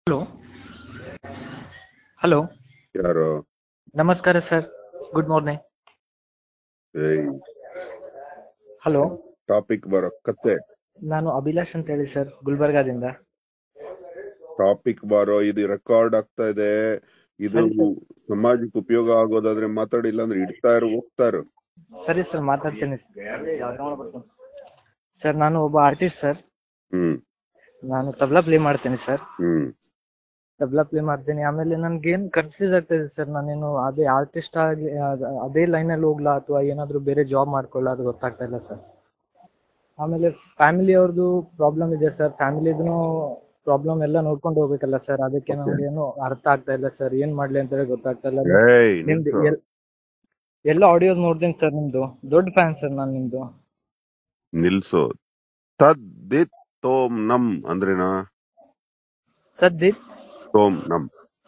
Hello hello ಯಾರು ನಮಸ್ಕಾರ sir good morning ಏಯ್ ಹಲೋ ಟಾಪಿಕ್ ಬರೋ ಕತ್ತೆ ನಾನು ಅಭಿಲಾಷ್ ಅಂತ ಹೇಳಿ ಸರ್ ಗುಲ್ಬರ್ಗಾದಿಂದ ಟಾಪಿಕ್ ಬಾರೋ ಇದು ರೆಕಾರ್ಡ್ ಆಗ್ತಾ ಇದೆ ಇದು ಸರಿ, ಸರಿ. ಸಮಾಜಕ್ಕೆ ಉಪಯೋಗ ಆಗೋದಾದ್ರೆ ಮಾತಾಡಿಲ್ಲ ಅಂದ್ರೆ ಇಡ್ತಾ ಇರು ಹೋಗ್ತಾ ಇರು ಸರಿ ಸರ್ ಮಾತಾಡ್ತೇನೆ ಸರ್ ನಾನು ಒಬ್ಬ ಆರ್ಟಿಸ್ಟ್ ಸರ್ ಹ್ಮ್ ನಾನು ತಬ್ಲಾ ಪ್ಲೇ ಮಾಡ್ತೇನೆ ಸರ್ ಹ್ಮ್ ತಬ್ಲಾ ಪ್ಲೇ ಮಾಡ್ತೇನೆ ಆಮೇಲೆ ನನ್ಗೆ ಏನ್ ಕನ್ಫ್ಯೂಸ್ ಆಗ್ತಾ ಇದೆ ಸರ್ ನಾನೇನು ಅದೇ ಆರ್ಟಿಸ್ಟ್ ಆಗಿ ಅದ್- ಅದೇ ಲೈನ್ ಅಲ್ಲಿ ಹೋಗ್ಲಾ ಅಥವಾ ಏನಾದ್ರು ಬೇರೆ ಜಾಬ್ ಮಾಡ್ಕೊಳ್ಳ ಅದು ಗೊತ್ತಾಗ್ತಾ ಇಲ್ಲ ಸರ್ ಆಮೇಲೆ ಫ್ಯಾಮಿಲಿ ಅವ್ರದ್ದು ಪ್ರಾಬ್ಲಮ್ ಇದೆ ಸರ್ ಫ್ಯಾಮಿಲಿದು ಪ್ರಾಬ್ಲಮ್ ಎಲ್ಲ ನೋಡ್ಕೊಂಡು ಹೋಗ್ಬೇಕಲ್ಲ ಸರ್ ಅದಕ್ಕೆ ನಮ್ಗೆ ಏನು ಅರ್ಥ ಆಗ್ತಾ ಇಲ್ಲ ಸರ್ ಏನ್ ಮಾಡ್ಲಿ ಅಂತ ಹೇಳಿ ಗೊತ್ತಾಗ್ತಾ ಇಲ್ಲ ಏಯ್ ನಿಮ್ದು ನಿಲ್ಸು. ಎಲ್- ಎಲ್ಲ ಆಡಿಯೋಸ್ ನೋಡ್ತೀನಿ ಸರ್ ನಿಮ್ದು ದೊಡ್ಡ ಫ್ಯಾನ್ ಸರ್ ನಾನು ನಿಮ್ದು ನಿಲ್ಸು ತದ್ದಿತ್ ತೋಮ್ ನಮ್ ಅಂದ್ರೇನಾ ಸದ್ದಿತ್ ತೋಮ್ ನಮ್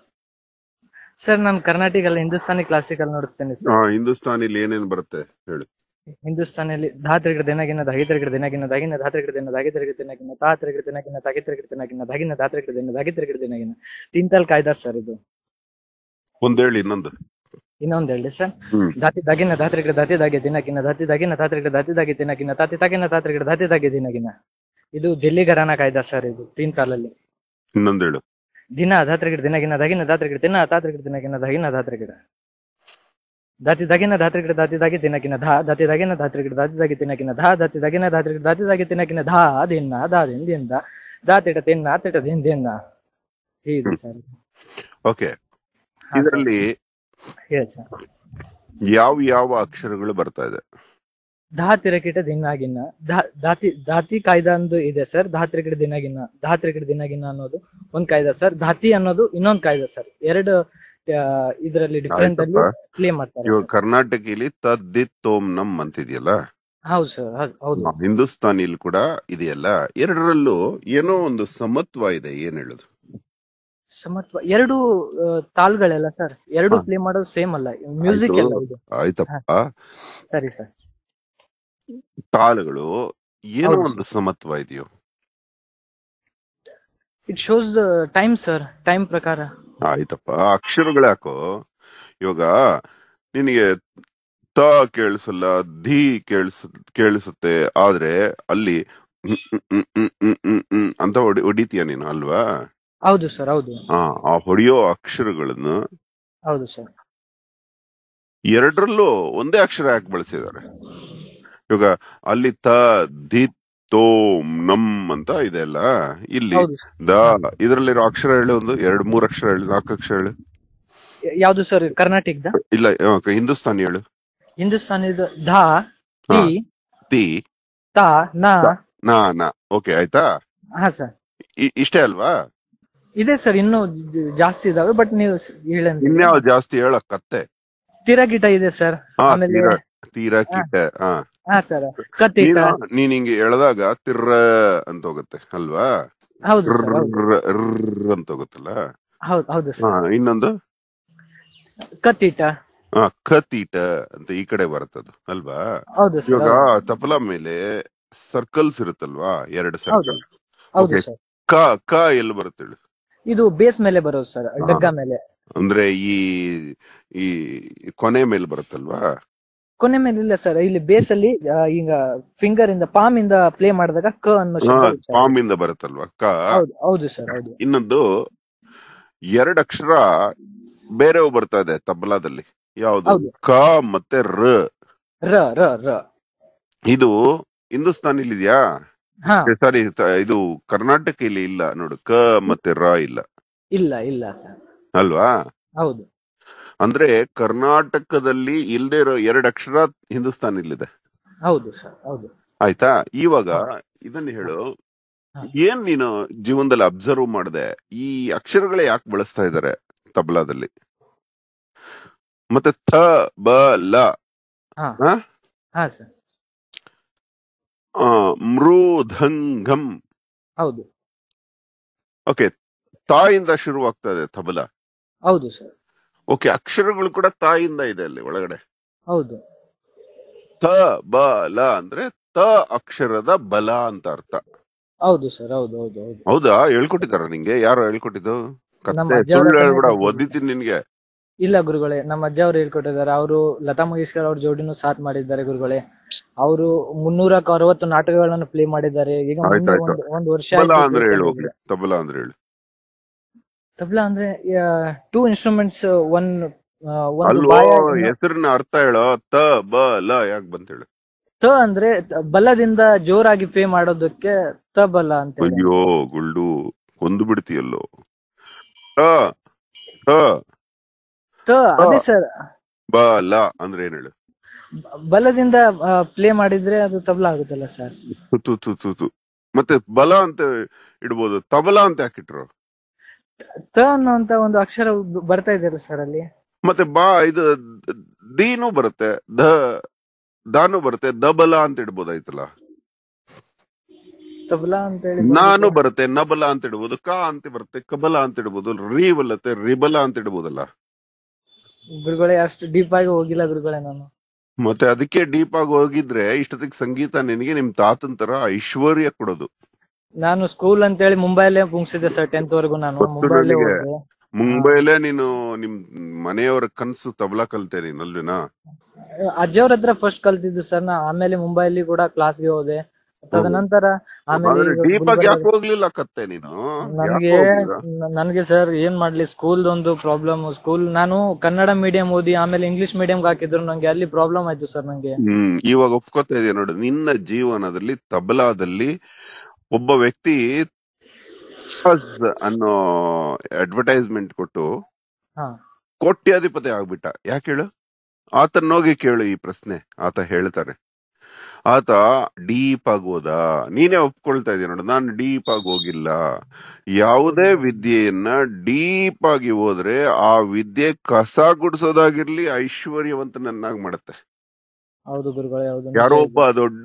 ಸರ್ ನಾನು ಕರ್ನಾಟಕ ಅಲ್ಲ ಹಿಂದೂಸ್ತಾನಿ ಕ್ಲಾಸಿಕಲ್ ನೋಡಿಸ್ತೇನೆ ಸರ್ ಹಾ ಹಿಂದೂಸ್ತಾನಿಲಿ ಏನೇನ್ ಬರುತ್ತೆ ಹೇಳು ಹಿಂದೂಸ್ತಾನಿಯಲ್ಲಿ ಧಾತ್ರಿಗಡ ದಿನಗಿನ ದಗಿತರಿಗಡ ದಿನಗಿನ ದಗಿನ ಧಾತ್ರಿಗಡ ದಿನ ದಗಿತರಿಗಡ ದಿನಗಿನ ತಾತ್ರಿಗಡ ದಿನಗಿನ ತಗಿತರಿಗಡ ದಿನಗಿನ ದಗಿನ ಧಾತ್ರಿಗಡ ದಿನ ದಗಿತರಿಗಡ ದಿನಗಿನ ತಿಂತಲ್ ಕಾಯ್ದ ಸರ್ ಇದು ಒಂದ್ ಹೇಳಿ ಇನ್ನೊಂದು ಇನ್ನೊಂದ್ ಹೇಳಿ ಸರ್ ಹ್ಮ್ ದಾತಿ ದಗಿನ ಧಾತ್ರಿಗಡ ದಾತಿ ದಾಗೆ ದಿನಗಿನ ದಾತಿ ದಗಿನ ಧಾತ್ರಿಗಡ ದಾತಿ ದಾಗೆ ದಿನಗಿನ ತಾತಿ ತಗಿನ ತಾತ್ರಿಗಡ ದಾತಿ ದಾಗೆ ದಿನಗಿನ ಇದು ದಿಲ್ಲಿ ಘರಾನ ಕಾಯ್ದ ಸರ್ ಇದು ತಿಂತಾಲಲ್ಲಿ ಇನ್ನೊಂದ್ ಹೇಳು ದಿನ ಧಾತ್ರಿಗಿಡ ದಿನಗಿನ ದಗಿನ ಧಾತ್ರಿಗಿಡ ದಿನ ತಾತ್ರಿಗಿಡ ದಿನಗಿನ ದಗಿನ ಧಾತ್ರಿಗಿಡ ದಾತಿ ದಗಿನ ಧಾತ್ರಿಗಿಡ ದಾತಿ ದಾಗಿ ದಿನಕಿನ ಧಾ ದಾತಿ ದಗಿನ ಧಾತ್ರಿಗಿಡ ದಾತಿ ದಾಗಿ ತಿನ್ನಕಿನ ಧಾ ದಾತಿ ದಗಿನ ಧಾತ್ರಿಗಿಡ ದಾತಿ ದಾಗಿ ತಿನ್ನಕಿನ ಧಾ ದಿನ ದಾ ದಿನ ದಿಂದ ದಾತಿಟ ತಿನ್ನ ತಿಟ ದಿನ ದಿನ ಹೀಗೆ ಸರ್ ಓಕೆ ಹಾ, ಸರ್. ಇದರಲ್ಲಿ ಹೇಳಿ ಸರ್ ಯಾವ ಯಾವ ಅಕ್ಷರಗಳು ಬರ್ತಾ ಇದೆ ಧಾ ತಿರಕಿಟ ದಿನಾಗಿನ ಧಾ- ದಾತಿ ದಾತಿ ಕಾಯ್ದ ಅಂದು ಇದೆ ಸರ್ ಧಾತ್ರಿಗಿಡ ದಿನಗಿನ ಧಾತ್ರಿಗಿಡ ದಿನಗಿನ ಅನ್ನೋದು ಒಂದ್ ಕಾಯ್ದ ಸರ್ ಧಾತಿ ಅನ್ನೋದು ಇನ್ನೊಂದ್ ಕಾಯ್ದ ಸರ್ ಎರಡು ಆ, ಇದ್ರಲ್ಲಿ ಡಿಫ್ರೆಂಟ್ ಅಲ್ಲಿ ಆಯ್ತಪ್ಪ. ಪ್ಲೇ ಮಾಡ್ತಾರೆ ಇವಾಗ sir. ಕರ್ನಾಟಕದಲ್ಲಿ ತದ್ದಿತ್ ತೋಮ್ ನಮ್ ಅಂತಿದೆಯಲ್ಲ ಹೌದು ಸರ್ ಹೌದು ಹಿಂದೂಸ್ತಾನಿಲ್ ಕೂಡ ಇದೆಯಲ್ಲ ಎರಡರಲ್ಲೂ ಏನೋ ಒಂದು ಸಮತ್ವ ಇದೆ ಏನ್ ಹೇಳುದು ಸಮತ್ವ ಎರಡು ಆ, ತಾಳ್ಗಳೆಲ್ಲ ಸರ್ ಎರಡು ಹಾ. ಪ್ಲೇ ಮಾಡೋದು ಸೇಮ್ ಅಲ್ಲ ಮ್ಯೂಸಿಕ್ ಆಯ್ತು. ಎಲ್ಲ ಇದು ಆಯ್ತಪ್ಪ ಸರಿ ಸರ್ ತಾಳಗಳು ಏನೋ ಹೌದು. ಒಂದು ಸಮತ್ವ ಇದೆಯೋ it shows time sir time ಪ್ರಕಾರ ಆಯ್ತಪ್ಪ ಅಕ್ಷರಗಳು ಯಾಕೋ ಇವಾಗ ನಿನಗೆ ತ ಕೇಳಿಸಲ್ಲ ಧಿ ಕೇಳಿಸ್ ಕೇಳಿಸುತ್ತೆ ಆದ್ರೆ ಅಲ್ಲಿ ಹ್ಮ್, ಹ್ಮ್, ಹ್ಮ್, ಹ್ಮ್, ಹ್ಮ್, ಹ್ಮ್ ಅಂತ ಹೊಡಿ ಹೊಡಿತೀಯ ನೀನು ಅಲ್ವಾ ಹೌದು ಸರ್ ಹೌದು ಆ ಆ ಹೊಡೆಯೋ ಅಕ್ಷರಗಳನ್ನು ಹೌದು ಸರ್ ಎರಡರಲ್ಲೂ ಒಂದೇ ಅಕ್ಷರ ಯಾಕೆ ಬಳಸಿದ್ದಾರೆ ಇವಾಗ ಅಲ್ಲಿ ತ ಧಿ ತೋಮ್ ನಮ್ ಅಂತ ಇದೆ ಅಲ್ಲ ಇಲ್ಲಿ ಹೌದು sir. ದ ಇದರಲ್ಲಿರೋ ಅಕ್ಷರ ಹೇಳು ಒಂದು ಎರಡ್ ಮೂರ್ ಅಕ್ಷರ ಹೇಳು ನಾಲ್ಕು ಅಕ್ಷರ ಹೇಳು ಯಾವ್ದು ಸರ್ ಕರ್ನಾಟಕದ ಇಲ್ಲ ಆ, ಹಿಂದೂಸ್ತಾನಿ ಹೇಳು ಹಿಂದೂಸ್ತಾನಿದ ಧಾ ತಿ ತಿ ತಾ ನಾ ನಾ ನಾ ಓಕೆ ಆಯ್ತಾ ಹಾ ಸರ್ ಇ- ಇಷ್ಟೇ ಅಲ್ವಾ ಇದೆ ಸರ್ ಇನ್ನೂ ಜ- ಜಾಸ್ತಿ ಇದಾವೆ ಬಟ್ ನೀವು ಹೇಳಂದ್ರೆ ಇನ್ಯಾವ ಜಾಸ್ತಿ ಹೇಳಕ್ಕತ್ತೆ ತಿರಗಿಟ ಇದೆ ಸರ್ ಹಾ ಆಮೇಲೆ ತೀರಾ ತೀರಾ ಕಿಟ ಹಾ ಹಾ ಸರ್ ಕತ್ತಿಟ ನೀನು ನೀನ್ ಹಿಂಗೆ ಎಳೆದಾಗ ತಿರ್ರ ಅಂತ ಹೋಗುತ್ತೆ ಅಲ್ವಾ ಹೌದು ಸರ್ ಹೌದು ರ್ರ್ ರ್ರ್ ಅಂತ ಹೋಗುತ್ತಲ್ಲ ಹೌದು ಹೌದು ಹಾ ಸರ್ ಇನ್ನೊಂದು ಕತ್ತಿಟ ಹಾ ಕತೀಟ ಅಂತ ಈ ಕಡೆ ಬರುತ್ತದು ಅಲ್ವಾ ಹೌದು ಸರ್ ಇವಾಗ ಹೌದು. ತಪಲಾ ಮೇಲೆ ಸರ್ಕಲ್ಸ್ ಇರುತ್ತಲ್ವಾ ಎರಡು ಹೌದು ಸರ್ಕಲ್ ಹೌದು Okay. ಸರ್ ಕ ಕ ಎಲ್ಲಿ ಬರುತ್ತೆ ಹೇಳು ಇದು ಬೇಸ್ ಮೇಲೆ ಬರೋದು ಸರ್ ಡಗ್ಗ ಮೇಲೆ ಅಂದ್ರೆ ಈ ಈ ಕೊನೆ ಮೇಲೆ ಬರುತ್ತಲ್ವಾ ಕೊನೆ ಮೇಲೆ ಇಲ್ಲ ಸರ್ ಇಲ್ಲಿ ಬೇಸ್ ಅಲ್ಲಿ ಆ, ಈಗ ಫಿಂಗರ್ ಇಂದ ಪಾಮ್ ಇಂದ ಪ್ಲೇ ಮಾಡಿದಾಗ ಕ ಅನ್ನೋ ಶಬ್ದ ಉಚ್ಚಾರ. ಪಾಮ್ ಇಂದ ಬರುತ್ತಲ್ವಾ ಕ ಹೌದು ಹೌದು ಸರ್ ಹೌದು ಇನ್ನೊಂದು ಎರಡ್ ಅಕ್ಷರ ಬೇರೆವು ಬರ್ತಾ ಇದೆ ತಬಲಾದಲ್ಲಿ ಯಾವುದು ಹೌದು. ಕ ಮತ್ತೆ ರ ರ ರ ರ ಇದು ಹಿಂದೂಸ್ತಾನಿಲ್ ಇದೆಯಾ ಹಾ ಸಾರಿ ಇದು ಕರ್ನಾಟಕ ಇಲ್ಲಿ ಇಲ್ಲ ನೋಡು ಕ ಮತ್ತೆ ರ ಇಲ್ಲ ಇಲ್ಲ ಇಲ್ಲ ಸರ್ ಅಲ್ವಾ ಹೌದು ಅಂದ್ರೆ ಕರ್ನಾಟಕದಲ್ಲಿ ಇಲ್ದೇ ಇರೋ ಎರಡ್ ಅಕ್ಷರ ಹಿಂದೂಸ್ತಾನಿಲ್ಲಿದೆ ಹೌದು ಸರ್ ಹೌದು ಆಯ್ತಾ ಇವಾಗ ಇದನ್ನ ಹೇಳು ಹಾ. ಏನ್ ನೀನು ಜೀವನದಲ್ಲಿ ಅಬ್ಸರ್ವ್ ಮಾಡಿದೆ ಈ ಅಕ್ಷರಗಳೇ ಯಾಕೆ ಬಳಸ್ತಾ ಇದ್ದಾರೆ ತಬಲಾದಲ್ಲಿ ಮತ್ತೆ ಥ ಬ ಲ ಹಾ ಹಾ? ಹಾ ಸರ್ ಆ, ಮೃದಂಗಂ ಹೌದು ಓಕೆ ತಾಯಿಂದ ಶುರುವಾಗ್ತಾ ಇದೆ ತಬಲ ಹೌದು ಸರ್ ಓಕೆ ಅಕ್ಷರಗಳು ಕೂಡ ತಾಯಿಂದ ಇದೆ ಅಲ್ಲಿ ಒಳಗಡೆ ಹೌದು ತ ಬ ಲ ಅಂದ್ರೆ ತ ಅಕ್ಷರದ ಬಲ ಅಂತ ಅರ್ಥ ಹೌದು ಸರ್ ಹೌದು ಹೌದು ಹೌದು ಹೌದಾ ಹೇಳ್ಕೊಟ್ಟಿದಾರ ನಿಂಗೆ ಯಾರು ಹೇಳ್ಕೊಟ್ಟಿದ್ದು ನಮ್ಮ ಕತ್ತೆ ಅಜ್ಜ ಅವ್ರ ಸುಳ್ಳು ಹತ್ರನೇ ಹೇಳ್ಬೇಡ ಕಲ್ತಿದ್ದು. ಒದಿತೀನಿ ನಿನ್ಗೆ ಇಲ್ಲ ಗುರುಗಳೇ ನಮ್ಮ ಅಜ್ಜ ಅವ್ರು ಹೇಳ್ಕೊಟ್ಟಿದ್ದಾರೆ ಅವರು ಲತಾ ಮಂಗೇಶ್ಕರ್ ಅವ್ರ ಜೋಡಿನೂ ಸಾಥ್ ಮಾಡಿದ್ದಾರೆ ಗುರುಗಳೇ ಅವರು ಮುನ್ನೂರಕ್ಕೆ ಅರವತ್ತು ನಾಟಕಗಳನ್ನು ಪ್ಲೇ ಮಾಡಿದ್ದಾರೆ ಈಗ ಆಯ್ತು, ಮುಂದೆ ಆಯ್ತು. ಒಂದು ಒಂದು ವರ್ಷ ತಬಲಾ ಆಯ್ತು ಅಂದ್ರೆ ಹೇಳು ಸೇರ್ಕೊಂಡಿದ್ದಾರೆ. ಹೋಗ್ಲಿ ತಬಲಾ ಅಂದ್ರೆ ಹೇಳು ತಬಲಾ ಅಂದ್ರೆ ಟೂ ಇನ್ಸ್ಟ್ರೂಮೆಂಟ್ಸ್ ಒನ್ ಒಂದು ಅಲ್ವೋ ಬಾಯ ಹೆಸರಿನ ಅರ್ಥ ಹೇಳೋ ತ ಬ ಲ ಯಾಕೆ ಬಂತ ಹೇಳು ತ ಅಂದ್ರೆ ತ- ಬಲದಿಂದ ಜೋರಾಗಿ ಪ್ಲೇ ಮಾಡೋದಕ್ಕೆ ತಬಲ ಅಂತ ಹೇಳಿ ಅಯ್ಯೋ ಗುಲ್ಡು ಕೊಂದು ಬಿಡ್ತೀಯಲ್ಲೋ ತ ತ ತ ಅದೇ ಸರ್ ಬ ಲ ಅಂದ್ರೆ ಏನ್ ಹೇಳು ಬಲದಿಂದ ಪ್ಲೇ ಮಾಡಿದ್ರೆ ಅದು ತಬಲಾ ಆಗುತ್ತಲ್ಲ ಸರ್ ತು ತು ತು ತು ತು. ಮತ್ತೆ ಬಲ ಅಂತ ಇಡ್ಬೋದು ತಬಲಾ ಅಂತ ಯಾಕಿಟ್ರು ತ ಅನ್ನೋಂತ ಒಂದು ಅಕ್ಷರ ಬ- ಬರ್ತಾ ಇದೆಯಲ್ಲ ಸರ್ ಅಲ್ಲಿ ಮತ್ತೆ ಬಾ ಇದು ದೀನು ಬರುತ್ತೆ ದ ದಾನು ಬರುತ್ತೆ ದಬಲ ಅಂತ ಇಡ್ಬೋದಾಯ್ತಲ್ಲ ತಬಲಾ ಅಂತ ಹೇಳಿ ನಾನು ಬರುತ್ತೆ ನಬಲ ಅಂತ ಇಡ್ಬೋದು ಕ ಅಂತ ಬರುತ್ತೆ ಕಬಲ ಅಂತ ಇಡ್ಬೋದು ರೀ ಬಲ್ಲತ್ತೆ ರಿಬಲ ಅಂತ ಇಡ್ಬೋದಲ್ಲ ಗುರುಗಳೇ ಅಷ್ಟು ಡೀಪ್ ಆಗಿ ಹೋಗಿಲ್ಲ ಗುರುಗಳೇ ನಾನು ಮತ್ತೆ ಅದಕ್ಕೆ ಡೀಪ್ ಆಗಿ ಹೋಗಿದ್ರೆ ಇಷ್ಟೊತ್ತಿಗೆ ಸಂಗೀತ ನಿನಗೆ ನಿಮ್ ತಾತನ್ ತರ ಐಶ್ವರ್ಯ ಕೊಡೋದು ನಾನು ಸ್ಕೂಲ್ ಅಂತ ಹೇಳಿ ಮುಂಬೈಲೇ ಮುಗಿಸಿದ್ದೆ ಸರ್ ಟೆಂತ್ ವರೆಗೂ ನಾನು ಗೊತ್ತು ಮುಂಬೈಲೇ ನನಗೆ. ಹೋದೆ ಮುಂಬೈಲೇ ನೀನು ನಿಮ್ ಮನೆಯವರ ಕನ್ಸು ತಬಲಾ ಕಲ್ತೆ ನೀನ್ ಅಲ್ವೇನಾ ಅಜ್ಜವ್ರ ಹತ್ರ ಫಸ್ಟ್ ಕಲ್ತಿದ್ದು ಸರ್ ನಾ ಆಮೇಲೆ ಮುಂಬೈಲಿ ಕೂಡ ಕ್ಲಾಸ್ಗೆ ಹೋದೆ ತದನಂತರ ಆಮೇಲೆ ಈಗ ಡೀಪ್ ಆಗಿ ಗುಲ್ಬರ್ಗ- ಯಾಕೆ ಹೋಗ್ಲಿಲ್ಲ ಕತ್ತೆ ನೀನು ನನ್ಗೆ ಯಾಕ್ ಹೋಗ್ಲಿಲ್ಲ? ನ- ನನ್ಗೆ ಸರ್ ಏನ್ ಮಾಡ್ಲಿ ಸ್ಕೂಲ್ ಒಂದು ಪ್ರಾಬ್ಲಮ್ ಸ್ಕೂಲ್ ನಾನು ಕನ್ನಡ ಮೀಡಿಯಂ ಓದಿ ಆಮೇಲೆ ಇಂಗ್ಲಿಷ್ ಮೀಡಿಯಂ ಹಾಕಿದ್ರು ನಂಗೆ ಅಲ್ಲಿ ಪ್ರಾಬ್ಲಮ್ ಆಯ್ತು ಸರ್ ನಂಗೆ ಹ್ಮ್ ಇವಾಗ ಒಪ್ಕೋತಾ ಇದೆಯಾ ನೋಡು ನಿನ್ನ ಜೀವನದಲ್ಲಿ ತಬಲಾದಲ್ಲಿ ಒಬ್ಬ ವ್ಯಕ್ತಿ ಫಜ್ ಅನ್ನೋ ಅಡ್ವರ್ಟೈಸ್ಮೆಂಟ್ ಕೊಟ್ಟು ಹಾ ಕೋಟ್ಯಾಧಿಪತಿ ಆಗ್ಬಿಟ್ಟ ಯಾಕೆ ಹೇಳು ಆತನೋಗಿ ಕೇಳು ಈ ಪ್ರಶ್ನೆ ಆತ ಹೇಳ್ತಾರೆ ಆತ ಡೀಪ್ ಆಗಿ ಹೋದ ನೀನೇ ಒಪ್ಕೊಳ್ತಾ ಇದೀಯ ನೋಡು ನಾನು ಡೀಪ್ ಆಗಿ ಹೋಗಿಲ್ಲ ಯಾವುದೇ ವಿದ್ಯೆಯನ್ನ ಡೀಪ್ ಆಗಿ ಹೋದ್ರೆ ಆ ವಿದ್ಯೆ ಕಸ ಗುಡ್ಸೋದಾಗಿರ್ಲಿ ಐಶ್ವರ್ಯವಂತನನ್ನಾಗಿ ಮಾಡುತ್ತೆ ಹೌದು ಗುರುಗಳೇ ಹೌದು ನಿಜ ಯಾರೋ ಇದು. ಒಬ್ಬ ದೊಡ್ಡ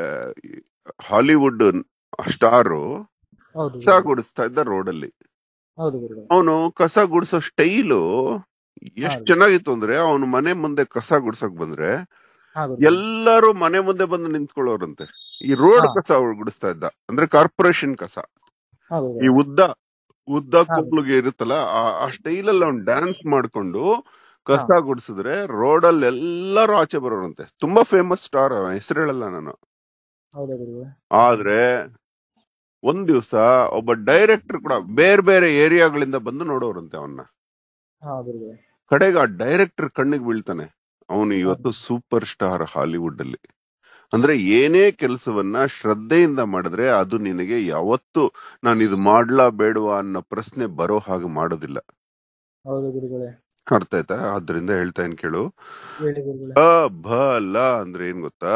ಹಾಲಿವುಡ್ ಸ್ಟಾರು ಹೌದು ಕಸ ಗುರುಗಳೇ. ಗುಡಿಸ್ತಾ ಇದ್ದ ರೋಡಲ್ಲಿ ಹೌದು ಗುರುಗಳೇ ಅವನು ಕಸ ಗುಡಿಸೋ ಸ್ಟೈಲು ಎಷ್ಟ್ ಹೌದು. ಚೆನ್ನಾಗಿತ್ತು ಅಂದ್ರೆ ಅವನು ಮನೆ ಮುಂದೆ ಕಸ ಗುಡ್ಸಕ್ ಬಂದ್ರೆ ಹಾ ಗುರುಗಳೇ. ಎಲ್ಲರೂ ಮನೆ ಮುಂದೆ ಬಂದು ನಿಂತ್ಕೊಳ್ಳೋರಂತೆ ಈ ರೋಡ್ ಹಾ. ಕಸ ಅವ್ರು ಗುಡಿಸ್ತಾ ಇದ್ದ ಅಂದ್ರೆ ಕಾರ್ಪೊರೇಷನ್ ಕಸ ಹಾ ಈ ಗುರುಗಳೇ. ಉದ್ದ ಉದ್ದ ಹಾ. ಕೂಗ್ಲಿಗೆ ಇರುತ್ತಲ್ಲ ಆ- ಆ ಸ್ಟೈಲ್ ಅಲ್ಲಿ ಅವ್ನು ಡ್ಯಾನ್ಸ್ ಮಾಡ್ಕೊಂಡು ಕಸ ಗುಡಿಸಿದ್ರೆ ರೋಡಲ್ಲಿ ಎಲ್ಲರೂ ಆಚೆ ಬರೋರಂತೆ ತುಂಬಾ ಫೇಮಸ್ ಸ್ಟಾರ್ ಹೆಸರು ಹೇಳಲ್ಲ ನಾನು ಹೌದಾ ಗುರುಗಳೇ ಆದ್ರೆ ಒಂದ್ ದಿವ್ಸ ಒಬ್ಬ ಡೈರೆಕ್ಟರ್ ಕೂಡ ಬೇರೆ ಬೇರೆ ಏರಿಯಾಗಳಿಂದ ಬಂದು ನೋಡೋರಂತೆ ಅವನ್ನ ಹಾ ಗುರುಗಳೇ ಕಡೆಗೆ ಆ ಡೈರೆಕ್ಟರ್ ಕಣ್ಣಿಗೆ ಬೀಳ್ತಾನೆ ಅವನು ಇವತ್ತು ಸೂಪರ್ ಸ್ಟಾರ್ ಹಾಲಿವುಡ್ ಅಲ್ಲಿ ಅಂದ್ರೆ ಏನೇ ಕೆಲಸವನ್ನ ಶ್ರದ್ಧೆಯಿಂದ ಮಾಡಿದ್ರೆ ಅದು ನಿನಗೆ ಯಾವತ್ತು ನಾನು ಇದು ಮಾಡ್ಲಾ ಬೇಡವಾ ಅನ್ನೋ ಪ್ರಶ್ನೆ ಬರೋ ಹಾಗೆ ಮಾಡೋದಿಲ್ಲ ಹೌದು ಗುರುಗಳೇ ಅರ್ಥ ಆಯ್ತಾ ಆದ್ರಿಂದ ಹೇಳ್ತಾ ಏನ್ ಕೇಳು ಹೇಳಿ ಗುರುಗಳೇ ಅ ಭ ಲ ಅಂದ್ರೆ ಏನ್ ಗೊತ್ತಾ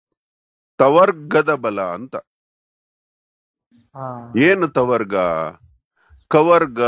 ತವರ್ಗದ ಬಲ ಅಂತ ಹಾ ಏನು ತವರ್ಗ ಕವರ್ಗ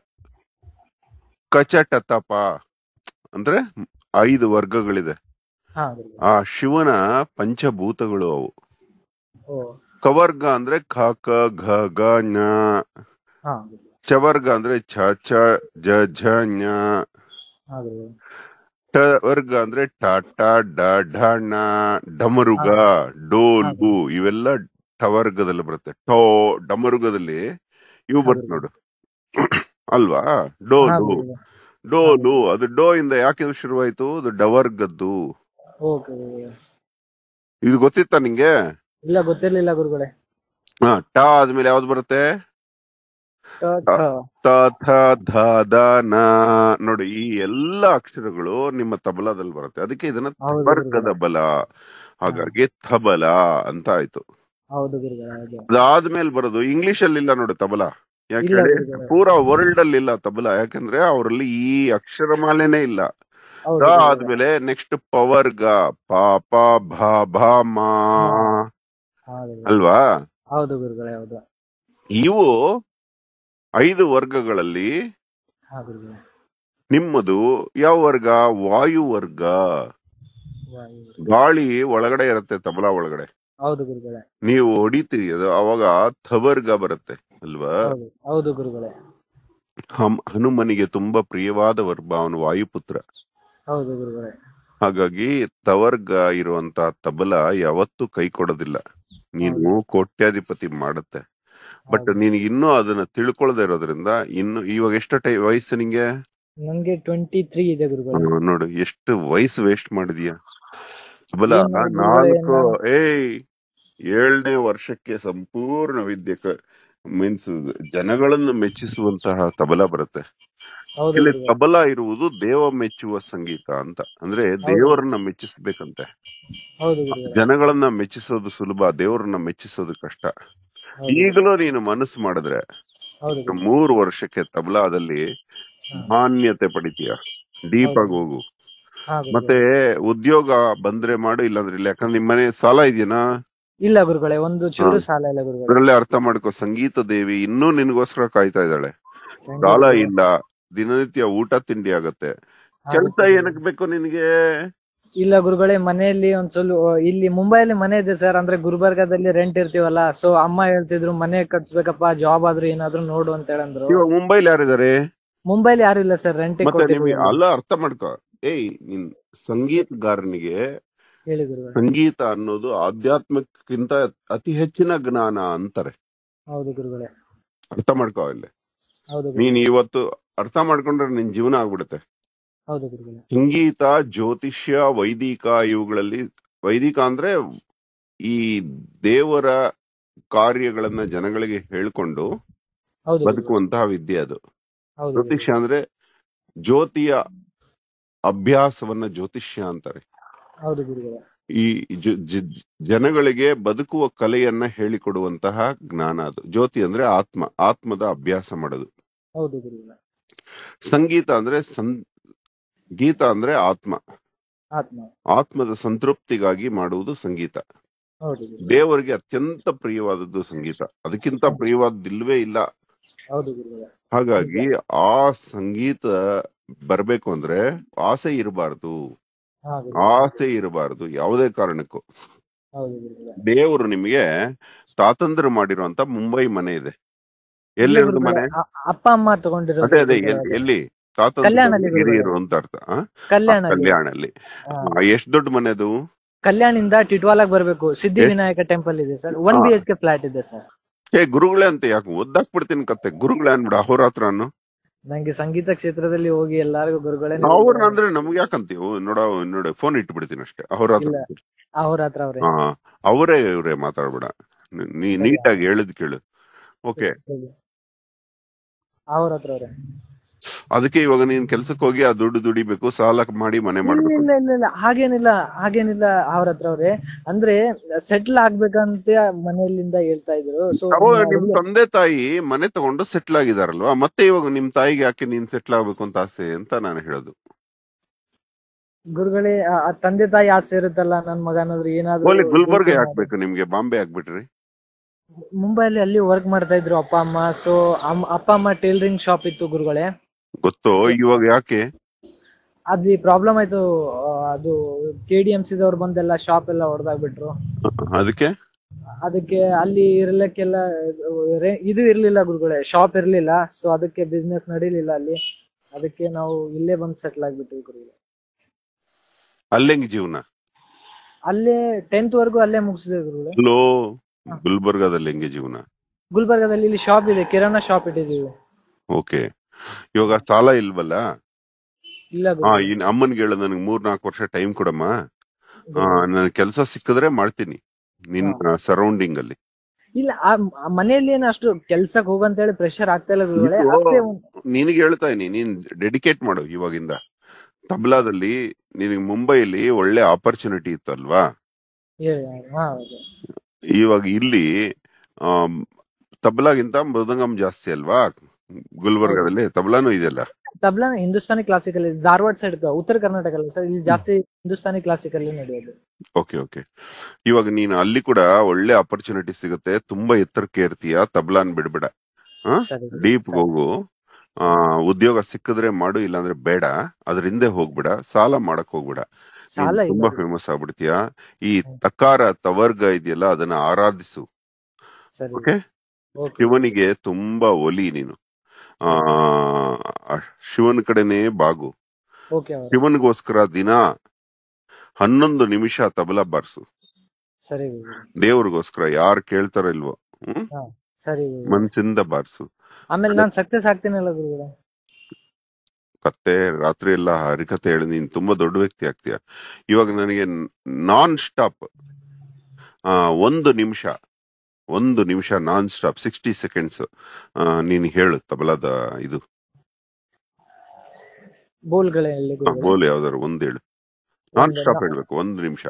ಕಚಟತಪ ಅಂದ್ರೆ ಐದು ವರ್ಗಗಳಿದೆ ಹಾ ಗುರುಗಳೇ ಆ ಶಿವನ ಪಂಚಭೂತಗಳು ಅವು ಓ ಕವರ್ಗ ಅಂದ್ರೆ ಖ ಕ ಘ ಗ ಞ ಹಾ ಗುರುಗಳೇ. ಚವರ್ಗ ಅಂದ್ರೆ ಛ ಛ ಜ ಝ ಞ ಹಾ ಗುರುಗಳೇ ಟ ವರ್ಗ ಅಂದ್ರೆ ಟ ಟ ಡ ಢ ಣ ಡಮರುಗ ಡೋಲು ಇವೆಲ್ಲ ಟವರ್ಗದಲ್ಲಿ ಬರುತ್ತೆ ಟೋ ಡಮರುಗದಲ್ಲಿ ಇವು ಬರುತ್ತೆ ನೋಡು ಅಲ್ವಾ ಹಾ ಡೋಲು ಗುರುಗಳೇ ಡೋಲು ಅದು ಡೋ ಇಂದ ಯಾಕೆ ಇದು ಶುರುವಾಯ್ತು ಅದು ಡವರ್ಗದ್ದು ಓಕೆ ಗುರುಗಳೇ ಇದು ಗೊತ್ತಿತ್ತಾ ನಿಂಗೆ ಇಲ್ಲ ಗೊತ್ತಿರ್ಲಿಲ್ಲ ಗುರುಗಳೇ ಹಾ ಟ ಆದ್ಮೇಲೆ ಯಾವ್ದು ಬರುತ್ತೆ ಟ, ಠ. ತ ಥ ಧ ದ ನ ನೋಡಿ ಈ ಎಲ್ಲ ಅಕ್ಷರಗಳು ನಿಮ್ಮ ತಬಲಾದಲ್ಲಿ ಬರುತ್ತೆ ಅದಕ್ಕೆ ಇದನ್ನ ಹೌದು ತಬರ್ಗದ ಬಲ ಹಾಗಾಗಿ ತಬಲ ಅಂತ ಆಯ್ತು ಹೌದು ಗುರುಗಳೇ ಹೌದು ಅದಾದ್ಮೇಲೆ ಬರೋದು ಇಂಗ್ಲಿಷ್ ಅಲ್ಲಿ ಇಲ್ಲ ನೋಡು ತಬಲ ಯಾಕೆ ಇಲ್ಲ ಹೇಳಿ ಗುರುಗಳೇ. ಪೂರಾ ವರ್ಲ್ಡ್ ಅಲ್ಲಿ ಇಲ್ಲ ತಬಲ ಯಾಕಂದ್ರೆ ಅವರಲ್ಲಿ ಈ ಅಕ್ಷರಮಾಲೆನೇ ಇಲ್ಲ ಹೌದು ದ ಗುರುಗಳೇ. ಆದ್ಮೇಲೆ ನೆಕ್ಸ್ಟ್ ಪವರ್ಗ ಪ ಪ ಭ ಭ ಮ ಹಾ ಗುರುಗಳೇ. ಅಲ್ವಾ ಹೌದು ಗುರುಗಳೇ ಹೌದು ಇವು ಐದು ವರ್ಗಗಳಲ್ಲಿ ಹಾ ಗುರುಗಳೇ ನಿಮ್ಮದು ಯಾವ ವರ್ಗ ವಾಯು ವರ್ಗ ವಾಯು ಗುರುಗಳೇ. ಗಾಳಿ ಒಳಗಡೆ ಇರುತ್ತೆ ತಬಲಾ ಒಳಗಡೆ ಹೌದು ಗುರುಗಳೇ ನೀವು ಹೊಡಿತೀರಿ ಅದು ಅವಾಗ ಥವರ್ಗ ಬರುತ್ತೆ ಅಲ್ವಾ ಹೌದು ಹೌದು ಗುರುಗಳೇ ಹಮ್- ಹನುಮನಿಗೆ ತುಂಬಾ ಪ್ರಿಯವಾದ ವರ್ಗ ಅವನು ವಾಯುಪುತ್ರ ಹೌದು ಗುರುಗಳೇ ಹಾಗಾಗಿ ತವರ್ಗ ಇರುವಂತ ತಬಲ ಯಾವತ್ತೂ ಕೈ ಕೊಡೋದಿಲ್ಲ ನೀನು ಕೋಟ್ಯಾಧಿಪತಿ ಮಾಡುತ್ತೆ ಬಟ್ ಹೌದು. ನೀನ್ ಇನ್ನೂ ಅದನ್ನ ತಿಳ್ಕೊಳ್ದೆ ಇರೋದ್ರಿಂದ ಇನ್ನು ಇವಾಗ ಎಷ್ಟು ಟೈ ವಯಸ್ಸು ನಿಂಗೆ ನನ್ಗೆ ಟ್ವೆಂಟಿ ತ್ರೀ ಇದೆ ಗುರುಗಳೇ ಹ್ಮ್, ನೋಡು ಎಷ್ಟು ವಯಸ್ಸು ವೇಸ್ಟ್ ಮಾಡಿದ್ಯಾ ಬಲ ಏನ್ ಮಾಡೋದು ಗುರುಗಳೇ, ನಾಲ್ಕು ನಾನು- ಏಯ್ ಏಳನೇ ವರ್ಷಕ್ಕೆ ಸಂಪೂರ್ಣ ವಿದ್ಯೆ ಮೀನ್ಸ್ ಜನಗಳನ್ನು ಮೆಚ್ಚಿಸುವಂತಹ ತಬಲ ಬರುತ್ತೆ ಹೌದು ಇಲ್ಲಿ ಗುರುಗಳೇ ತಬಲ ಇರುವುದು ದೇವ ಮೆಚ್ಚುವ ಸಂಗೀತ ಅಂತ ಅಂದ್ರೆ ದೇವರನ್ನ ಮೆಚ್ಚಿಸ್ಬೇಕಂತೆ ಹೌದು ಗುರುಗಳೇ ಜನಗಳನ್ನ ಮೆಚ್ಚಿಸೋದು ಸುಲಭ ದೇವರನ್ನ ಮೆಚ್ಚಿಸೋದು ಕಷ್ಟ ಹೌದು ಈಗಲೂ ನೀನು ಮನಸ್ಸು ಮಾಡಿದ್ರೆ ಹೌದು ಗುರುಗಳೇ. ಮೂರು ವರ್ಷಕ್ಕೆ ತಬಲಾದಲ್ಲಿ ಹಾ. ಮಾನ್ಯತೆ ಪಡಿತೀಯ ಡೀಪ್ ಹೌದು. ಆಗಿ ಹೋಗು ಹಾ ಗುರುಗಳೇ. ಮತ್ತೆ ಉದ್ಯೋಗ ಬಂದ್ರೆ ಮಾಡು ಇಲ್ಲಾಂದ್ರೆ ಇಲ್ಲ ಯಾಕಂದ್ರೆ ನಿಮ್ ಮನೆ ಸಾಲ ಇದೆಯೇನಾ ಇಲ್ಲ ಗುರುಗಳೇ ಒಂದು ಚೂರು ಹಾ. ಸಾಲ ಇಲ್ಲ ಗುರುಗಳೇ ಅದರಲ್ಲೇ ಅರ್ಥ ಮಾಡ್ಕೋ ಸಂಗೀತ ದೇವಿ ಇನ್ನೂ ನಿನ್ಗೋಸ್ಕರ ಕಾಯ್ತಾ ಇದ್ದಾಳೆ Thank you ಸಾಲ ಗುರುಗಳೇ. ಇಲ್ಲ ದಿನನಿತ್ಯ ಊಟ ತಿಂಡಿ ಆಗತ್ತೆ ಹಾ, ಕೆಲ್ಸ ಗುರುಗಳೇ. ಏನಕ್ ಬೇಕು ನಿನಗೆ ಇಲ್ಲ ಗುರುಗಳೇ ಮನೆಯಲ್ಲಿ ಒಂದ್ ಸ್ವಲ್ಪ ಇಲ್ಲಿ ಮುಂಬೈಲಿ ಮನೆ ಇದೆ ಸರ್ ಅಂದ್ರೆ ಗುಲ್ಬರ್ಗಾದಲ್ಲಿ ರೆಂಟ್ ಇರ್ತೀವಲ್ಲ ಸೊ ಅಮ್ಮ ಹೇಳ್ತಿದ್ರು ಮನೆ ಕಟ್ಸ್ಬೇಕಪ್ಪ ಜಾಬ್ ಆದ್ರೂ ಏನಾದ್ರೂ ನೋಡು ಅಂತ ಹೇಳಂದ್ರು ಇವಾಗ ಮುಂಬೈಲಿ ಯಾರಿದ್ದಾರೆ ಮುಂಬೈಲಿ ಯಾರು ಇಲ್ಲ ಸರ್ ರೆಂಟ್ ಮತ್ತೆ ನಿಮ್ಗೆ ಅಲ್ಲ ಅರ್ಥ ಮಾಡ್ಕೋ ಏಯ್ ನಿನ್ ಸಂಗೀತಗಾರನಿಗೆ ಹೇಳಿ ಗುರುಗಳೇ ಸಂಗೀತ ಅನ್ನೋದು ಆಧ್ಯಾತ್ಮಕ್ಕಿಂತ ಅತಿ ಹೆಚ್ಚಿನ ಜ್ಞಾನ ಅಂತಾರೆ ಹೌದು ಗುರುಗಳೇ ಅರ್ಥ ಮಾಡ್ಕೋ ಇಲ್ಲಿ ಹೌದು ಗುರು- ನೀನ್ ಇವತ್ತು ಅರ್ಥ ಮಾಡ್ಕೊಂಡ್ರೆ ನಿನ್ ಜೀವನ ಆಗ್ಬಿಡುತ್ತೆ ಹೌದು ಗುರುಗಳೇ ಸಂಗೀತ ಜ್ಯೋತಿಷ್ಯ ವೈದಿಕ ಇವುಗಳಲ್ಲಿ ವೈದಿಕ ಅಂದ್ರೆ ಈ ದೇವರ ಕಾರ್ಯಗಳನ್ನ ಜನಗಳಿಗೆ ಹೇಳ್ಕೊಂಡು ಹೌದು ಗುರುಗಳೇ. ಬದುಕುವಂತಹ ವಿದ್ಯೆ ಅದು ಹೌದು ಗುರುಗಳೇ. ಜ್ಯೋತಿಷ್ಯ ಅಂದ್ರೆ ಜ್ಯೋತಿಯ ಅಭ್ಯಾಸವನ್ನ ಜ್ಯೋತಿಷ್ಯ ಅಂತಾರೆ ಹೌದು ಗುರುಗಳೇ ಈ ಜ- ಜ- ಜನಗಳಿಗೆ ಬದುಕುವ ಕಲೆಯನ್ನ ಹೇಳಿಕೊಡುವಂತಹ ಜ್ಞಾನ ಅದು ಜ್ಯೋತಿ ಅಂದ್ರೆ ಆತ್ಮ ಆತ್ಮದ ಅಭ್ಯಾಸ ಮಾಡೋದು ಹೌದು ಗುರುಗಳೇ ಸಂಗೀತ ಅಂದ್ರೆ ಸಂ ಗೀತ ಅಂದ್ರೆ ಆತ್ಮ ಆತ್ಮ ಆತ್ಮದ ಸಂತೃಪ್ತಿಗಾಗಿ ಮಾಡುವುದು ಸಂಗೀತ ಹೌದು ಗುರು ದೇವರಿಗೆ ಅತ್ಯಂತ ಪ್ರಿಯವಾದದ್ದು ಸಂಗೀತ ಅದಕ್ಕಿಂತ ಪ್ರಿಯವಾದಿಲ್ವೇ ಇಲ್ಲ ಹೌದು ಗುರುಗಳೇ ಹಾಗಾಗಿ ಆ ಸಂಗೀತ ಬರ್ಬೇಕು ಅಂದ್ರೆ ಆಸೆ ಇರಬಾರ್ದು ಹಾ ಗುರು ಆಸೆ ಇರಬಾರ್ದು ಯಾವುದೇ ಕಾರಣಕ್ಕೂ ಹೌದು ಗುರುಗಳೇ ದೇವರು ನಿಮಗೆ ತಾತಂದ್ರು ಮಾಡಿರುವಂತ ಮುಂಬೈ ಮನೆ ಇದೆ ಎಲ್ಲಿ ಇಲ್ಲ ಇರೋದು ಮನೆ ಗುರುಗಳೇ, ಅ- ಅಪ್ಪ ಅಮ್ಮ ತಗೊಂಡಿರೋದು ಅದೇ ಅದೇ ಗುರುಗಳೇ ಎಲ್ಲಿ ಅದು. ಎಲ್ಲಿ ತಾತಂದ್ರು ಕಲ್ಯಾಣಲ್ಲಿ ಗುರುಗಳೇ. ಹಿರಿಯರು ಅಂತ ಅರ್ಥ ಆ? ಕಲ್ಯಾಣ ಆ, ಕಲ್ಯಾಣಲ್ಲಿ ಹಾ. ಎಷ್ಟು ದೊಡ್ಡ ಮನೆ ಅದು ಕಲ್ಯಾಣಿಂದ ಟಿಟ್ವಾಲಾಗ್ ಬರ್ಬೇಕು ಸಿದ್ಧಿ ಎಷ್ಟ್- ವಿನಾಯಕ ಟೆಂಪಲ್ ಇದೆ ಸರ್ ಒನ್ ಹಾ. ಬಿ ಎಚ್ ಕೆ ಫ್ಲಾಟ್ ಇದೆ ಸರ್ ಏ ಗುರುಗಳೇ ಅಂತ ಯಾಕೆ ಒದ್ದಾಕ್ಬಿಡ್ತೀನಿ ಕತ್ತೆ ಗುರುಗಳೇ ಅನ್ಬಿಡ ಅಹೋರಾತ್ರ ಅನ್ನು ನಂಗೆ ಸಂಗೀತ ಕ್ಷೇತ್ರದಲ್ಲಿ ಹೋಗಿ ಎಲ್ಲಾರ್ಗು ಗುರುಗಳೇ ಅವ್ರನ್ನ ಅಂದ್ರೆ ನಮ್ಗೆ ಯಾಕಂತೀವಿ ನೋಡ ನೋಡಿ ಫೋನ್ ಇಟ್ಬಿಡ್ತೀನಿ ಅಷ್ಟೇ ಅಹೋರಾತ್ರ ಇಲ್ಲ. ಅವ್ರ ಹತ್ರ ಅವ್ರೆ ಹಾ ಅವರೇ ಇವ್ರೆ ಮಾತಾಡ್ಬೇಡ ನೀ ನೀಟಾಗಿ ಹೇಳಿದ್ ಕೇಳು ಓಕೆ ಅವ್ರ ಹತ್ರ ಅವ್ರೆ ಅದಕ್ಕೆ ಇವಾಗ ನೀನ್ ಕೆಲ್ಸಕ್ಕೆ ಹೋಗಿ ಆ ದುಡ್ಡು ದುಡಿಬೇಕು ಸಾಲ ಮಾಡಿ ಮನೆ ಇಲ್ಲ ಮಾಡ್ಬೇಕು ಇಲ್ಲ ಇಲ್ಲ ಇಲ್ಲ ಹಾಗೇನಿಲ್ಲ ಹಾಗೇನಿಲ್ಲ ಅವ್ರ ಹತ್ರ ಅವ್ರೆ ಅಂದ್ರೆ ಸೆಟ್ಲ್ ಆಗ್ಬೇಕಂತ ಮನೆಯಲ್ಲಿಂದ ಹೇಳ್ತಾ ಇದ್ರು ಸೊ ಅವ ನಿಮ್ ತಂದೆ ತಾಯಿ ಮನೆ ತಗೊಂಡು ಸೆಟ್ಲ್ ಆಗಿದಾರಲ್ವಾ ಮತ್ತೆ ಇವಾಗ ನಿಮ್ ತಾಯಿಗೆ ಯಾಕೆ ನೀನ್ ಸೆಟ್ಲ್ ಆಗ್ಬೇಕು ಅಂತ ಆಸೆ ಅಂತ ನಾನು ಹೇಳೋದು ಗುರುಗಳೇ ಆ ಆ ತಂದೆ ತಾಯಿ ಆಸೆ ಇರುತ್ತಲ್ಲ ನನ್ ಮಗ ಏನಾದ್ರು ಏನಾದ್ರು ಹೋಗ್ಲಿ ಗುಲ್ಬರ್ಗ ಯೋಚ್ನೆ ಹಾಕ್ಬೇಕು ನಿಮ್ಗೆ ಬಾಂಬೆ ಹಾಕ್ಬಿಟ್ರಿ ಮಾಡಿ- ಮುಂಬೈಲಿ ಅಲ್ಲಿ ವರ್ಕ್ ಮಾಡ್ತಾ ಇದ್ರು ಅಪ್ಪ ಅಮ್ಮ ಸೊ ಅಪ್ಪ ಅಮ್ಮ ಟೈಲರಿಂಗ್ ಶಾಪ್ ಇತ್ತು ಗುರುಗಳೇ ಗೊತ್ತೋ ಇವಾಗ ಯಾಕೆ ಅಲ್ಲಿ ಪ್ರಾಬ್ಲಮ್ ಆಯ್ತು ಆ, ಅದು ಕೆ ಡಿ ಎಂ ಸಿ ದವ್ರು ಬಂದೆಲ್ಲ ಶಾಪ್ ಎಲ್ಲ ಹೊಡೆದಾಗ್ಬಿಟ್ರು ಅದಕ್ಕೆ ಅದಕ್ಕೆ ಅಲ್ಲಿ ಇರ್ಲಿಕ್ಕೆಲ್ಲ ರೇ- ಇದು ಇರ್ಲಿಲ್ಲ ಗುರುಗಳೇ ಶಾಪ್ ಇರ್ಲಿಲ್ಲ ಸೊ ಅದಕ್ಕೆ ಬಿಸ್ನೆಸ್ ನಡೀಲಿಲ್ಲ ಅಲ್ಲಿ ಅದಕ್ಕೆ ನಾವು ಇಲ್ಲೇ ಬಂದು ಸೆಟ್ಲ್ ಆಗ್ಬಿಟ್ವಿ ಗುರುಗಳೇ ಅಲ್ಲೆಂಗ್ ಜೀವನ ಅಲ್ಲೇ ಟೆಂತ್ ವರ್ಗು ಅಲ್ಲೇ ಮುಗಿಸಿದೆ ಗುರುಗಳೇ ಲೋ ಗುಲ್ಬರ್ಗಾದಲ್ಲಿ ಹೆಂಗೆ ಜೀವನ ಗುಲ್ಬರ್ಗದಲ್ಲಿ ಇಲ್ಲಿ ಶಾಪ್ ಇದೆ ಕಿರಾಣ ಶಾಪ್ ಇಟ್ಟಿದೀವಿ ಓಕೆ ಇವಾಗ ಸಾಲ ಇಲ್ವಲ್ಲ ಇಲ್ಲ ಹಾ ಗುರುಗಳೇ ಇನ್ ಅಮ್ಮನ್ಗೆ ಹೇಳು ನನಗೆ ಮೂರ್ ನಾಲ್ಕು ವರ್ಷ ಟೈಮ್ ಕೊಡಮ್ಮ ನನ್ ಕೆಲಸ ಸಿಕ್ಕಿದ್ರೆ ಮಾಡ್ತೀನಿ ನಿನ್ ಸರೌಂಡಿಂಗ್ ಅಲ್ಲಿ ಇಲ್ಲ ಆ ಆ ಮನೆಯಲ್ಲಿ ಏನು ಅಷ್ಟು ಕೆಲ್ಸಕ್ ಹೋಗಂತ ಹೇಳಿ ಪ್ರೆಷರ್ ಆಗ್ತಾ ಇಲ್ಲ ಗುರುಗಳೇ ಇದು- ಅಷ್ಟೇ ಒಂದ್- ನಿನಗೆ ಹೇಳ್ತಾ ಇದೀನಿ ನೀನ್ ಡೆಡಿಕೇಟ್ ಮಾಡು ಇವಾಗಿಂದ ತಬ್ಲಾದಲ್ಲಿ ನಿನಗೆ ಮುಂಬೈಲಿ ಒಳ್ಳೆ ಆಪರ್ಚುನಿಟಿ ಇತ್ತು ಅಲ್ವಾ ಹೇಳಿ ಹಾ ಹೌದು ಇವಾಗ ಇಲ್ಲಿ ಆಮ್, ತಬ್ಲಾಗಿಂತ ಮೃದಂಗಂ ಜಾಸ್ತಿ ಅಲ್ವಾ ಗುಲ್ಬರ್ಗಾದಲ್ಲಿ ತಬ್ಲಾನು ಇದೆಯಲ್ಲ ತಬ್ಲಾ ಹಿಂದೂಸ್ತಾನಿ ಕ್ಲಾಸಿಕಲ್ ಧಾರವಾಡ ಸೈಡ್ ಉತ್ತರ ಕರ್ನಾಟಕ ಅಲ್ಲ ಸರ್ ಇಲ್ಲಿ ಜಾಸ್ತಿ ಹಿಂದೂಸ್ತಾನಿ ಕ್ಲಾಸಿಕಲ್ ನಡೆಯೋದು ಓಕೆ ಓಕೆ ಇವಾಗ ನೀನು ಅಲ್ಲಿ ಕೂಡ ಒಳ್ಳೆ ಆಪರ್ಚುನಿಟಿ ಸಿಗುತ್ತೆ ತುಂಬಾ ಎತ್ತರಕ್ಕೆ ಇರ್ತೀಯ ತಬ್ಲಾನ್ ಬಿಡ್ಬೇಡ ಸರಿ ಡೀಪ್ ಹೋಗು ಆ ಉದ್ಯೋಗ ಸಿಕ್ಕಿದ್ರೆ ಮಾಡು ಇಲ್ಲಾಂದ್ರೆ ಬೇಡ ಅದ್ರ ಹಿಂದೆ ಹೋಗ್ಬೇಡ ಸಾಲ ಮಾಡಕ್ ಹೋಗ್ಬೇಡ ನೀನ್ ಸಾಲ ಇಲ್ಲ ತುಂಬಾ ಫೇಮಸ್ ಆಗ್ಬಿಡ್ತೀಯ ಈ ತಕಾರ ತವರ್ಗ ಇದೆಯಲ್ಲ ಅದನ್ನ ಆರಾಧಿಸು ಸರಿ ಓಕೆ ಓಕೆ ಶಿವನಿಗೆ ತುಂಬಾ ಒಲಿ ನೀನು ಆ ಶಿವನ ಕಡೆನೇ ಬಾಗು ಓಕೆ ಅವ್ರೆ ಶಿವನಿಗೋಸ್ಕರ ದಿನ ಹನ್ನೊಂದು ನಿಮಿಷ ತಬಲ ಬಾರ್ಸು ಸರಿ ಗುರುಗಳೇ ದೇವ್ರಿಗೋಸ್ಕರ ಯಾರು ಕೇಳ್ತಾರೋ ಇಲ್ವೋ ಹ್ಮ್ ಹಾ ಸರಿ ಗುರುಗಳೇ ಮನ್ಸಿಂದ ಬಾರ್ಸು ಆಮೇಲೆ ನಾನ್ ಸಕ್ಸಸ್ ಆಗ್ತೀನಲ್ಲ ಗುರುಗಳೇ ಕತ್ತೆ ರಾತ್ರಿ ಎಲ್ಲ ಹರಿಕತೆ ಹೇಳಿ ನೀನ್ ತುಂಬಾ ದೊಡ್ಡ ವ್ಯಕ್ತಿ ಆಗ್ತೀಯ ಇವಾಗ ನನಗೆ ನಾನ್ ಸ್ಟಾಪ್ ಆ ಒಂದು ನಿಮಿಷ ಒಂದು ನಿಮಿಷ ನಾನ್ ಸ್ಟಾಪ್ ಸಿಕ್ಸ್ಟಿ ಸೆಕೆಂಡ್ಸ್ ನೀನ್ ಹೇಳು ತಬಲದ ಇದು ಬೋಲ್ಗಳೇ ಹೇಳಿ ಆ, ಗುರುಗಳೇ ಬೋಲ್ ಯಾವ್ದಾರು ಒಂದ್ ಹೇಳು ನಾನ್ ಒಂದು ಸ್ಟಾಪ್ ನಾ- ಹೇಳ್ಬೇಕು ಒಂದು ನಿಮಿಷ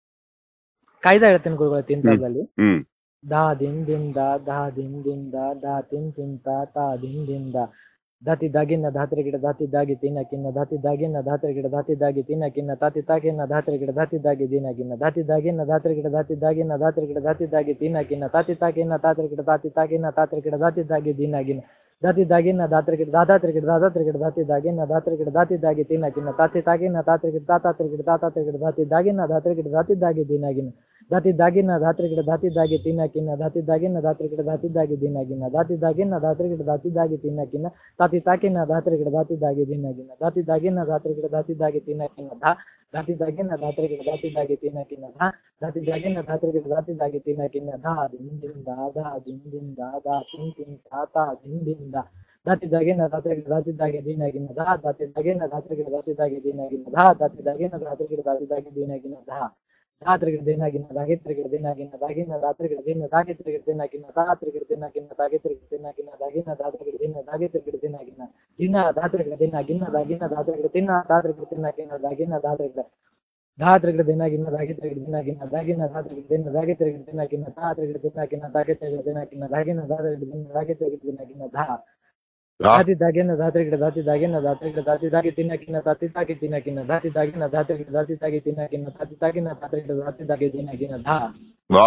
ಕಾಯ್ದೆ ಹೇಳ್ತೀನಿ ಗುರುಗಳೇ ತಿಂತದಲ್ಲಿ ಹ್ಮ್ ದಾ ದಿನ್ ದಿನ್ ದಾ ದಾ ದಿನ್ ದಿನ್ ದಾ ದಾ ತಿನ್ ತಿನ್ ತಾ ತಾ ದಿನ್ ದಿನ್ ದಾ ದಾತಿ ದಾಗಿನ ಧಾತ್ರೆ ಗಿಡ ದಾತಿ ದಾಗಿ ತಿನ್ನಕಿನ್ನ ದಾತಿ ದಾಗಿನ ಧಾತ್ರೆ ಗಿಡ ದಾತಿ ದಾಗಿ ತಿನ್ನಕಿನ್ನ ತಾತಿ ತಾಗಿನ ಧಾತ್ರೆ ಗಿಡ ದಾತಿ ದಾಗಿ ದಿನಕಿನ್ನ ದಾತಿ ದಾಗಿನ ಧಾತ್ರೆ ಗಿಡ ದಾತಿ ದಾಗಿನ ಧಾತ್ರೆ ಗಿಡ ದಾತಿ ದಾಗಿ ತಿನ್ನಕಿನ್ನ ತಾತಿ ತಾಗಿನ ತಾತ್ರೆ ಗಿಡ ದಾತಿ ತಾಗಿನ ತಾತ್ರೆ ಗಿಡ ದಾತಿ ದಾಗಿ ದಿನಗಿನ ದಾತಿ ದಾಗಿನ ದಾತ್ರೆ ಗಿಡ ದಾದಾತ್ರೆ ಗಿಡ ದಾದಾತ್ರೆ ಗಿಡ ದಾತಿ ದಾಗಿನ ಧಾತ್ರೆ ಗಿಡ ದಾತಿ ದಾಗಿ ತಿನ್ನಕಿನ್ನ ತಾತಿ ತಾಗಿನ ತಾತ್ರೆ ಗಿಡ ತಾತಾತ್ರೆ ಗಿಡ ತಾತಾತ್ರೆ ಗಿಡ ದಾತಿ ದಾಗಿನ ಧಾತ್ರೆ ಗಿಡ ದಾತಿ ದಾಗಿ ದಿನಗಿನ ದಾತಿ ದಾಗಿನ ಧಾತ್ರೆ ಗಿಡ ದಾತಿ ದಾಗಿ ತಿನ್ನಕಿನ್ನ ದಾತಿ ದಾಗಿನ ಧಾತ್ರೆ ಗಿಡ ದಾತಿ ದಾಗಿ ದಿನಗಿನ್ನ ದಾತಿ ದಾಗಿನ ಧಾತ್ರೆ ಗಿಡ ದಾತಿ ದಾಗಿ ತಿನ್ನಕಿನ್ನ ತಾತಿ ತಾಕಿನ ಧಾತ್ರೆ ಗಿಡ ದಾತಿ ದಾಗಿ ದಿನಗಿನ್ನ ದಾತಿ ದಾಗಿನ ಧಾತ್ರೆ ಗಿಡ ದಾತಿ ದಾಗಿ ತಿನ್ನಕಿನ್ನ ಧಾ ದಾತಿ ದಾಗಿನ ಧಾತ್ರೆ ಗಿಡ ದಾತಿ ದಾಗಿ ತಿನ್ನಕಿನ್ನ ಧಾ ದಾತಿ ದಾಗಿನ ಧಾತ್ರೆ ಗಿಡ ದಾತಿ ದಾಗಿ ತಿನ್ನಕಿನ್ನ ಧಾ ದಿನ್ ದಿನ್ ದಾ ದಾ ದಿನ್ ದಿನ್ ದಾ ದಾ ತಿನ್ ತಿನ್ ತಾ ತಾ ದಿನ್ ದಿನ್ ದಾ ದಾತಿ ದಾಗಿನ ಧಾತ್ರೆ ಗಿಡ ದಾತಿ ದಾಗಿ ದಿನಗಿನ್ನ ಧಾ ದಾತಿ ದಾಗಿನ ಧಾತ್ರೆ ಗಿಡ ದಾತಿ ದಾಗಿ ದಿನಗಿನ್ನ ಧಾ ದಾತಿ ದಾಗಿನ ಧಾತ್ರೆ ಗಿಡ ದಾತಿ ದಾಗಿ ದಿನಗಿನ್ನ ಧಾ ರಾತ್ರಿಗಿಡ ದಿನಾಗಿನ ದಾಗಿತ್ರಿಗಿಡ ದಿನಾಗಿನ ದಾಗಿನ ರಾತ್ರಿಗಿಡ ದಿನ ದಾಗಿತ್ರಿಗಿಡ ದಿನಾಗಿನ ರಾತ್ರಿಗಿಡ ದಿನಾಗಿನ ದಾಗಿತ್ರಿಗಿಡ ದಿನಾಗಿನ ದಾಗಿನ ದಾತ್ರಿಗಿಡ ದಿನ ದಾಗಿತ್ರಿಗಿಡ ದಿನಾಗಿನ ದಿನ ದಾತ್ರಿಗಿಡ ದಿನಾಗಿನ ದಾಗಿನ ದಾತ್ರಿಗಿಡ ದಿನ ದಾತ್ರಿಗಿಡ ದಿನಾಗಿನ ದಾಗಿನ ದಾತ್ರಿಗಿಡ ಧಾತ್ರಿಗಿಡ ದಿನಾಗಿನ ದಾಗಿತ್ರಿಗಿಡ ದಿನಾಗಿನ ದಾಗಿನ ಧಾತ್ರಿಗಿಡ ದಿನ ದಾಗಿತ್ರಿಗಿಡ ದಿನಾಗಿನ ದಾತ್ರಿಗಿಡ ದಿನಾಗಿನ ದಾಗಿತ್ರಿಗಿಡ ದಿನಾಗಿನ ದಾಗಿನ ದಾತ್ರಿಗಿಡ ದಿನ ದಾಗಿತ್ರಿಗಿಡ ದಿನಾಗಿನ ಧಾ ಆ, ದಾತಿ ದಾಗಿನ ದಾತ್ರಿ ಗಿಡ ದಾತಿ ದಾಗಿನ ದಾತ್ರಿ ಗಿಡ ದಾತಿ ದಾಗಿ ತಿನ್ನಕಿನ್ನ ತಾತಿ ತಾಗಿ ತಿನ್ನಕಿನ್ನ ದಾತಿ ದಾಗಿನ ದಾತ್ರಿ ಗಿಡ ದಾತಿ ತಾಗಿ ತಿನ್ನಕಿನ್ನ ತಾತಿ ತಾಗಿನ ದಾತ್ರಿ ಗಿಡ ದಾತಿ ದಾಗಿ ತಿನ್ನಕಿನ್ನ ಧಾ ವಾ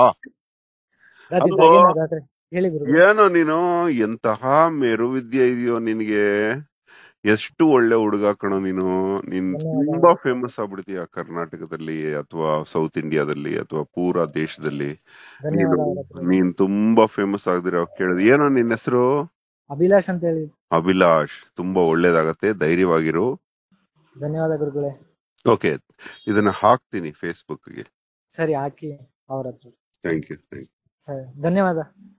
ದಾತಿ ಅಲ್ವೋ? ದಾಗಿನ ದಾತ್ರಿ ಹೇಳಿ ಗುರು ಏನೋ ನೀನು ಎಂತಹ ಮೇರುವಿದ್ಯೆ ಇದೆಯೋ ನಿನಗೆ ಎಷ್ಟು ಒಳ್ಳೆ ಹುಡುಗ ಕಣೋ ನೀನು ನೀನ್ ಧನ್ಯವಾದ. ತುಂಬಾ ಫೇಮಸ್ ಆಗ್ಬಿಡ್ತೀಯ ಕರ್ನಾಟಕದಲ್ಲಿ ಅಥವಾ ಸೌತ್ ಇಂಡಿಯಾದಲ್ಲಿ ಅಥವಾ ಪೂರಾ ದೇಶದಲ್ಲಿ ನೀನು ಧನ್ಯವಾದ ಅವರ ಹತ್ರ. ನೀನ್ ತುಂಬಾ ಫೇಮಸ್ ಆಗದಿರೋ ಕೇಳಿದ್ ಏನೋ ನಿನ್ನ ಹೆಸರು ಅಭಿಲಾಷ್ ಅಂತ ಹೇಳಿ ಅಭಿಲಾಷ್ ತುಂಬಾ ಒಳ್ಳೇದಾಗತ್ತೆ ಧೈರ್ಯವಾಗಿರು ಧನ್ಯವಾದ ಗುರುಗಳೇ ಓಕೆ ಇದನ್ನ ಹಾಕ್ತೀನಿ ಫೇಸ್ಬುಕ್ ಗೆ ಸರಿ ಹಾಕಿ ಅವ್ರ ಹತ್ರ ಥ್ಯಾಂಕ್ ಯು ಥ್ಯಾಂಕ್ ಯು ಸರಿ ಧನ್ಯವಾದ